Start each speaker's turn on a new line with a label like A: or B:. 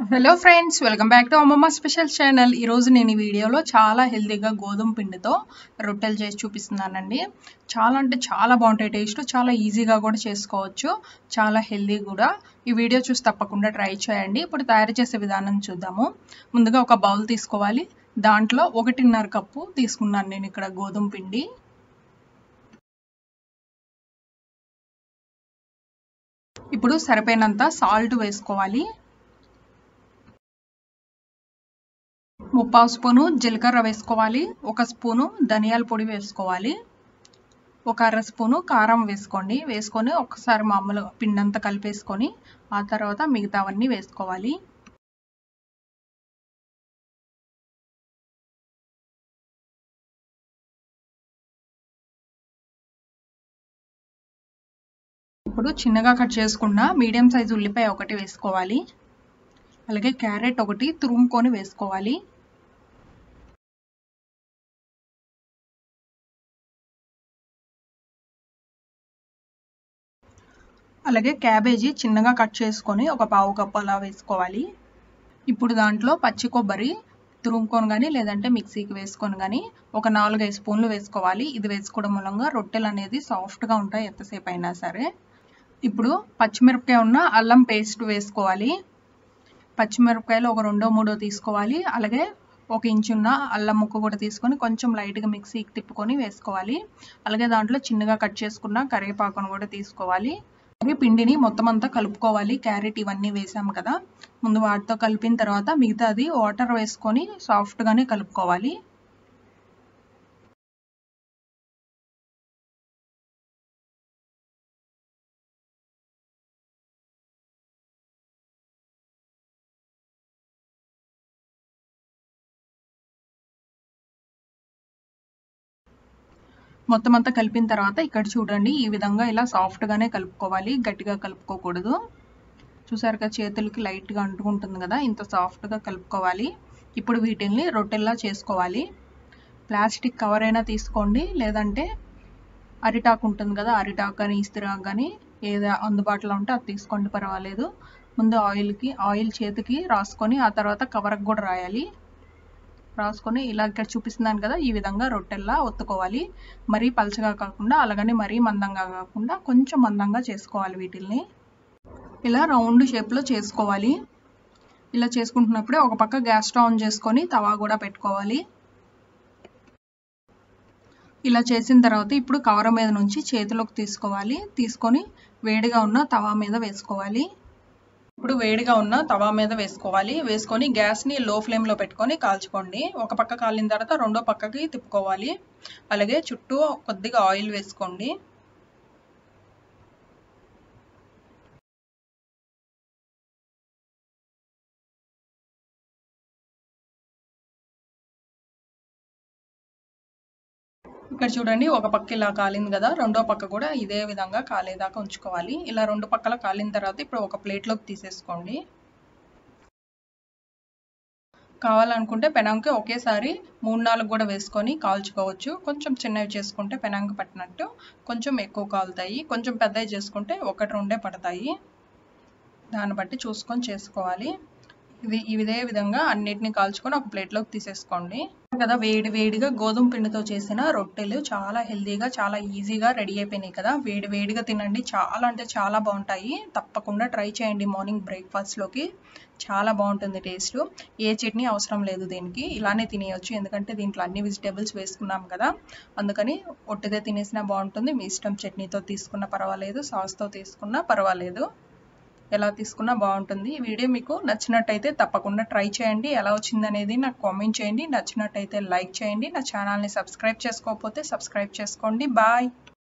A: hello friends welcome back to అమ్మమ్మ special channel ఈరోజు నేను ఈ వీడియోలో చాలా హెల్తీగా గోధుమ పిండితో రొట్టెలు చేసి చూపిస్తున్నానండి చాలా అంటే చాలా బాగుంటాయి టేస్ట్ చాలా ఈజీగా కూడా చేసుకోవచ్చు చాలా హెల్తీ కూడా ఈ వీడియో చూసి తప్పకుండా ట్రై చేయండి ఇప్పుడు తయారు చేసే విధానం చూద్దాము ముందుగా ఒక బౌల్ తీసుకోవాలి దాంట్లో ఒకటిన్నర కప్పు తీసుకున్నాను నేను ఇక్కడ గోధుమ పిండి ఇప్పుడు సరిపోయినంత సాల్ట్ వేసుకోవాలి ముప్పావు స్పూను జీలకర్ర వేసుకోవాలి ఒక స్పూను ధనియాల పొడి వేసుకోవాలి ఒక అర స్పూను కారం వేసుకోండి వేసుకొని ఒకసారి మామూలు పిండంతా కలిపేసుకొని ఆ తర్వాత మిగతావన్నీ వేసుకోవాలి ఇప్పుడు చిన్నగా కట్ చేసుకున్న మీడియం సైజు ఉల్లిపాయ ఒకటి వేసుకోవాలి అలాగే క్యారెట్ ఒకటి తురుముకొని వేసుకోవాలి అలాగే క్యాబేజీ చిన్నగా కట్ చేసుకొని ఒక పావు కప్పు అలా వేసుకోవాలి ఇప్పుడు దాంట్లో పచ్చి కొబ్బరి తురుముకొని కానీ లేదంటే మిక్సీకి వేసుకొని కానీ ఒక నాలుగైదు స్పూన్లు వేసుకోవాలి ఇది వేసుకోవడం మూలంగా రొట్టెలు అనేది సాఫ్ట్గా ఉంటాయి ఎంతసేపు అయినా సరే ఇప్పుడు పచ్చిమిరపకాయ ఉన్న అల్లం పేస్ట్ వేసుకోవాలి పచ్చిమిరపకాయలు ఒక రెండో మూడో తీసుకోవాలి అలాగే ఒక ఇంచున్న అల్లం ముక్క కూడా తీసుకొని కొంచెం లైట్గా మిక్సీకి తిప్పుకొని వేసుకోవాలి అలాగే దాంట్లో చిన్నగా కట్ చేసుకున్న కరివేపాకును కూడా తీసుకోవాలి అలాగే పిండిని మొత్తం అంతా కలుపుకోవాలి క్యారెట్ ఇవన్నీ వేసాం కదా ముందు వాటితో కలిపిన తర్వాత మిగతాది వాటర్ వేసుకొని సాఫ్ట్గానే కలుపుకోవాలి మొత్తం అంతా కలిపిన తర్వాత ఇక్కడ చూడండి ఈ విధంగా ఇలా సాఫ్ట్గానే కలుపుకోవాలి గట్టిగా కలుపుకోకూడదు చూసారు కదా చేతులకి లైట్గా అంటుకుంటుంది కదా ఇంత సాఫ్ట్గా కలుపుకోవాలి ఇప్పుడు వీటిల్ని రొట్టెల్లా చేసుకోవాలి ప్లాస్టిక్ కవర్ అయినా తీసుకోండి లేదంటే అరిటాకు ఉంటుంది కదా అరిటాకు కానీ ఇస్తిరాకు కానీ ఏదో అందుబాటులో ఉంటే అది తీసుకోండి పర్వాలేదు ముందు ఆయిల్కి ఆయిల్ చేతికి రాసుకొని ఆ తర్వాత కవర్కి కూడా రాయాలి రాసుకొని ఇలా ఇక్కడ చూపిస్తున్నాను కదా ఈ విధంగా రొట్టెల్లా ఒత్తుకోవాలి మరీ పలచగా కాకుండా అలాగని మరీ మందంగా కాకుండా కొంచెం మందంగా చేసుకోవాలి వీటిల్ని ఇలా రౌండ్ షేప్లో చేసుకోవాలి ఇలా చేసుకుంటున్నప్పుడే ఒక పక్క గ్యాస్ స్టవ్ ఆన్ చేసుకొని తవా కూడా పెట్టుకోవాలి ఇలా చేసిన తర్వాత ఇప్పుడు కవర్ మీద నుంచి చేతిలోకి తీసుకోవాలి తీసుకొని వేడిగా ఉన్న తవా మీద వేసుకోవాలి ఇప్పుడు వేడిగా ఉన్న తవా మీద వేసుకోవాలి వేసుకొని గ్యాస్ని లో ఫ్లేమ్లో పెట్టుకొని కాల్చుకోండి ఒక పక్క కాలిన తర్వాత రెండో పక్కకి తిప్పుకోవాలి అలాగే చుట్టూ కొద్దిగా ఆయిల్ వేసుకోండి ఇక్కడ చూడండి ఒక పక్క ఇలా కాలింది కదా రెండో పక్క కూడా ఇదే విధంగా కాలేదాకా ఉంచుకోవాలి ఇలా రెండు పక్కల కాలిన తర్వాత ఇప్పుడు ఒక ప్లేట్లోకి తీసేసుకోండి కావాలనుకుంటే పెనంకి ఒకేసారి మూడు నాలుగు కూడా వేసుకొని కాల్చుకోవచ్చు కొంచెం చిన్నవి చేసుకుంటే పెనంకి పట్టినట్టు కొంచెం ఎక్కువ కాలుతాయి కొంచెం పెద్దవి చేసుకుంటే ఒకటి రెండే పడతాయి దాన్ని బట్టి చూసుకొని చేసుకోవాలి ఇది ఇదే విధంగా అన్నిటిని కాల్చుకొని ఒక ప్లేట్లోకి తీసేసుకోండి కదా వేడి వేడిగా గోధుమ పిండితో చేసిన రొట్టెలు చాలా హెల్తీగా చాలా ఈజీగా రెడీ అయిపోయినాయి కదా వేడి వేడిగా తినండి చాలా అంటే చాలా బాగుంటాయి తప్పకుండా ట్రై చేయండి మార్నింగ్ బ్రేక్ఫాస్ట్లోకి చాలా బాగుంటుంది టేస్ట్ ఏ చట్నీ అవసరం లేదు దీనికి ఇలానే తినేయచ్చు ఎందుకంటే దీంట్లో అన్ని వెజిటేబుల్స్ వేసుకున్నాం కదా అందుకని ఒట్టిదే తినేసినా బాగుంటుంది మీ ఇష్టం చట్నీతో తీసుకున్నా పర్వాలేదు సాస్తో తీసుకున్నా పర్వాలేదు ఎలా తీసుకున్నా బాగుంటుంది ఈ వీడియో మీకు నచ్చినట్టయితే తప్పకుండా ట్రై చేయండి ఎలా వచ్చింది అనేది నాకు కామెంట్ చేయండి నచ్చినట్టయితే లైక్ చేయండి నా ఛానల్ని సబ్స్క్రైబ్ చేసుకోకపోతే సబ్స్క్రైబ్ చేసుకోండి బాయ్